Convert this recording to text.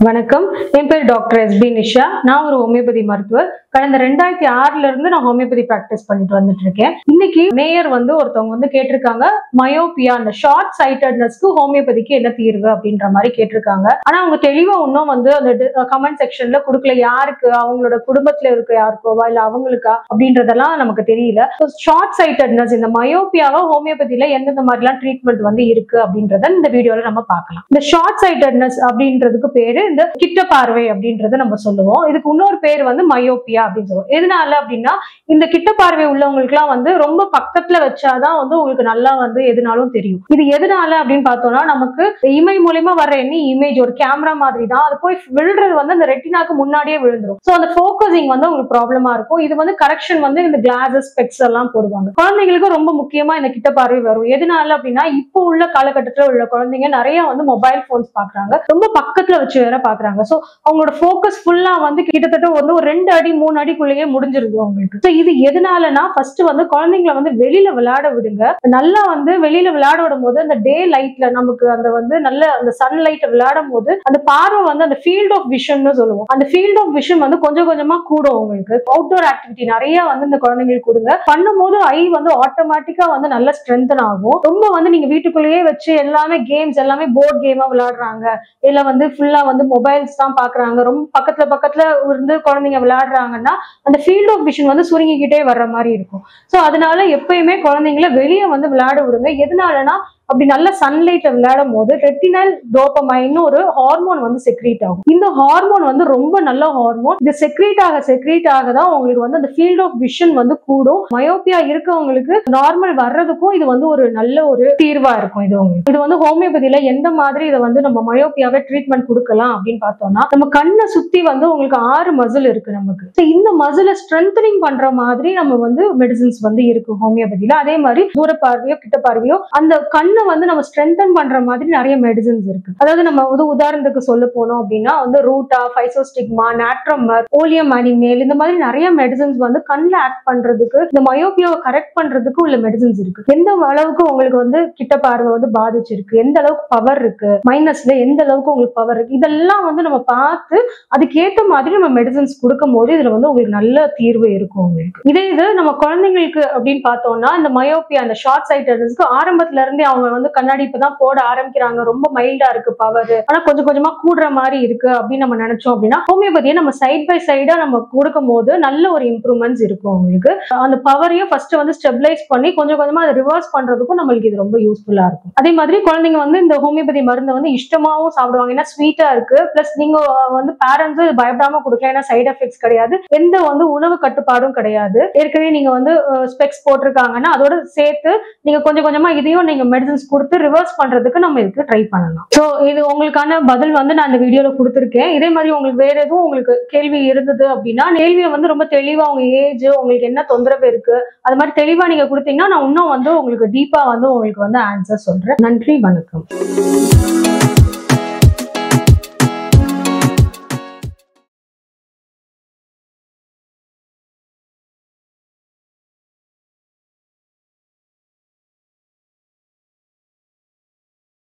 வணக்கம் என் பேர் doctor S B Nisha நான் ஒரு ஹோமியோபதி மருத்துவர் கடந்த ரெண்டாயிரத்தி ஆறுல இருந்து நான் ஹோமியோபதி பிராக்டிஸ் பண்ணிட்டு வந்துட்டு இருக்கேன் இன்னைக்கு மேயர் வந்து ஒருத்தவங்க வந்து கேட்டிருக்காங்க மயோபியா அந்த ஷார்ட் சைட்டட்னஸ்க்கு ஹோமியோபதிக்கு என்ன தீர்வு அப்படின்ற மாதிரி கேட்டிருக்காங்க ஆனா அவங்க தெளிவா இன்னும் வந்து அந்த கமெண்ட் செக்ஷன்ல கொடுக்கல யாருக்கு அவங்களோட குடும்பத்துல இருக்க யாருக்கோவா இல்ல அவங்களுக்கா அப்படின்றதெல்லாம் நமக்கு தெரியல ஷார்ட் சைட்டட்னஸ் இந்த மயோபியாவை ஹோமியோபதியில எந்தெந்த மாதிரிலாம் ட்ரீட்மெண்ட் வந்து இருக்கு அப்படின்றத இந்த வீடியோல நம்ம பார்க்கலாம் இந்த ஷார்ட் சைட்டட்னஸ் அப்படின்றதுக்கு பேரு இந்த கிட்ட பார்வை அப்படின்றத நம்ம சொல்லுவோம் இதுக்கு இன்னொரு பேர் வந்து மயோபியா அப்படின்னு சொல்லுவோம் எதனால அப்படின்னா இந்த கிட்ட பார்வை உள்ளவங்களுக்குலாம் வந்து ரொம்ப பக்கத்துல வச்சாதான் வந்து உங்களுக்கு நல்லா வந்து எதுனாலும் தெரியும் இது எதனால அப்படின்னு பார்த்தோம்னா நமக்கு இமை மூலியமா வர்ற எனி இமேஜ் ஒரு கேமரா மாதிரி தான் அது போய் விழுறது வந்து அந்த ரெட்டினாக்கு முன்னாடியே விழுந்துரும் ஸோ அந்த ஃபோக்கஸிங் வந்து உங்களுக்கு ப்ராப்ளமா இருக்கும் இது வந்து கரெக்ஷன் வந்து இந்த கிளாஸஸ் ஸ்பெக்ஸ் எல்லாம் போடுவாங்க குழந்தைங்களுக்கு ரொம்ப முக்கியமா இந்த கிட்ட பார்வை வரும் எதனால அப்படின்னா இப்போ உள்ள காலகட்டத்துல உள்ள குழந்தைங்க நிறைய வந்து மொபைல் போன்ஸ் பாக்குறாங்க ரொம்ப பக்கத்துல வச்சு வேற பாக்குறாங்க ஸோ அவங்களோட ஃபோக்கஸ் ஃபுல்லா வந்து கிட்டத்தட்ட வந்து ஒரு ரெண்டு அடி மூணு அடிக்குள்ளேயே முடிஞ்சிருது அவங்களுக்கு ஸோ இது எதனாலனா ஃபர்ஸ்ட் வந்து குழந்தைங்களை வந்து வெளியில விளையாட விடுங்க நல்லா வந்து வெளியில விளையாட விடும் போது அந்த டே லைட்ல நமக்கு அந்த வந்து நல்ல அந்த சன் லைட்ல விளையாடும் போது அந்த பார்வை வந்து அந்த ஃபீல்ட் ஆஃப் விஷன் சொல்லுவோம் அந்த ஃபீல்ட் ஆஃப் விஷன் வந்து கொஞ்சம் கொஞ்சமா கூடும் உங்களுக்கு அவுட்டோர் ஆக்டிவிட்டி நிறைய வந்து இந்த குழந்தைங்களுக்கு கொடுங்க பண்ணும்போது ஐ வந்து ஆட்டோமேட்டிக்கா வந்து நல்ல ஸ்ட்ரென்தன் ஆகும் ரொம்ப வந்து நீங்க வீட்டுக்குள்ளேயே வச்சு எல்லாமே கேம்ஸ் எல்லாமே போர்ட் கேமா விளையாடுறாங்க இல்ல வந்து ஃபுல்லா வந்து மொபைல்ஸ் தான் பாக்குறாங்க ரொம்ப பக்கத்துல பக்கத்துல இருந்து குழந்தைங்க விளையாடுறாங்கன்னா அந்த ஃபீல்ட் ஆஃப் விஷன் வந்து சுருங்கிக்கிட்டே வர்ற மாதிரி இருக்கும் ஸோ அதனால எப்பயுமே குழந்தைங்கள வெளியே வந்து விளையாட விடுங்க எதனாலனா அப்படி நல்ல சன்லைட்ல விளையாடும் போது ரெட்டினல் டோப்பமைன்னு ஒரு ஹார்மோன் வந்து செக்ரீட் ஆகும் இந்த ஹார்மோன் வந்து ரொம்ப நல்ல ஹார்மோன் இது செக்ரீட் ஆக செக்ரீட் ஆக தான் உங்களுக்கு வந்து அந்த ஃபீல்ட் ஆஃப் விஷன் வந்து கூடும் மயோப்பியா இருக்கவங்களுக்கு நார்மல் வர்றதுக்கும் இது வந்து ஒரு நல்ல ஒரு தீர்வா இருக்கும் இது உங்களுக்கு இது வந்து ஹோமியோபதியில எந்த மாதிரி இதை வந்து நம்ம மயோப்பியாவை ட்ரீட்மெண்ட் கொடுக்கலாம் அப்படின்னு பார்த்தோம்னா நம்ம கண்ணை சுத்தி வந்து உங்களுக்கு ஆறு மசில் இருக்கு நமக்கு So இந்த மசிலை ஸ்ட்ரென்தனிங் பண்ற மாதிரி நம்ம வந்து மெடிசின்ஸ் வந்து இருக்கு ஹோமியோபதியில அதே மாதிரி தூர பார்வையோ கிட்ட பார்வையோ அந்த கண்ணை வந்து நம்ம ஸ்ட்ரென்தன் பண்ற மாதிரி நிறைய மெடிசின்ஸ் இருக்கு அதாவது நம்ம வந்து உதாரணத்துக்கு சொல்ல போனோம் அப்படின்னா வந்து ரூட்டா ஃபைசோஸ்டிக்மா நாட்ரமர் ஓலியம் அனிமேல் இந்த மாதிரி நிறைய மெடிசின்ஸ் வந்து கண்ணில் ஆக்ட் பண்றதுக்கு இந்த மயோபியாவை கரெக்ட் பண்றதுக்கு உள்ள மெடிசின்ஸ் இருக்கு எந்த அளவுக்கு உங்களுக்கு வந்து கிட்ட பார்வை வந்து பாதிச்சிருக்கு எந்த அளவுக்கு பவர் இருக்கு மைனஸ்ல எந்த அளவுக்கு உங்களுக்கு பவர் இருக்கு இதெல்லாம் வந்து நம்ம பார்த்து அதுக்கேற்ற மாதிரி நம்ம மெடிசின்ஸ் கொடுக்கும் போது இதுல வந்து உங்களுக்கு நல்ல தீர்வு இருக்கும் உங்களுக்கு இதே இது நம்ம குழந்தைங்களுக்கு அப்படின்னு பார்த்தோம்னா இந்த மயோபியா அந்த ஷார்ட் சைட்டர்ஸ்க்கு ஆரம்பத்துல இருந்தே அவங்க வந்து கண்ணாடி இப்பதான் போட ஆரம்பிக்கிறாங்க ரொம்ப மைல்டா இருக்கு பவர் ஆனா கொஞ்சம் கொஞ்சமா கூடுற மாதிரி இருக்கு அப்படின்னு நம்ம நினைச்சோம் அப்படின்னா ஹோமியோபதியை நம்ம சைட் பை சைடா நம்ம கொடுக்கும் போது நல்ல ஒரு இம்ப்ரூவ்மெண்ட்ஸ் இருக்கும் உங்களுக்கு அந்த பவரையும் ஃபர்ஸ்ட் வந்து ஸ்டெபிளைஸ் பண்ணி கொஞ்சம் கொஞ்சமா அதை ரிவர்ஸ் பண்றதுக்கும் நம்மளுக்கு இது ரொம்ப யூஸ்ஃபுல்லா இருக்கும் அதே மாதிரி குழந்தைங்க வந்து இந்த ஹோமியோபதி மருந்தை வந்து இஷ்டமாவும் சாப்பிடுவாங்க ஏன்னா ஸ்வீட்டா இருக்கு பிளஸ் நீங்க வந்து பேரண்ட்ஸ் பயப்படாம கொடுக்கலாம் ஏன்னா சைட் எஃபெக்ட்ஸ் கிடையாது எந்த வந்து உணவு கட்டுப்பாடும் கிடையாது ஏற்கனவே நீங்க வந்து ஸ்பெக்ஸ் போட்டிருக்காங்கன்னா அதோட சேர்த்து நீங்க கொஞ்சம் கொஞ்சமா இதையும் நீங்க மெடிசன்ஸ் கொடுத்து ரிவர்ஸ் பண்றதுக்கு நம்ம இதுக்கு ட்ரை பண்ணலாம் ஸோ இது உங்களுக்கான பதில் வந்து நான் இந்த வீடியோல கொடுத்துருக்கேன் இதே மாதிரி உங்களுக்கு வேற எதுவும் உங்களுக்கு கேள்வி இருந்தது அப்படின்னா கேள்வியை வந்து ரொம்ப தெளிவா உங்க ஏஜ் உங்களுக்கு என்ன தொந்தரவு இருக்கு அது மாதிரி தெளிவா நீங்க கொடுத்தீங்கன்னா நான் இன்னும் வந்து உங்களுக்கு டீப்பா வந்து உங்களுக்கு வந்து ஆன்சர் சொல்றேன் நன்றி வணக்கம்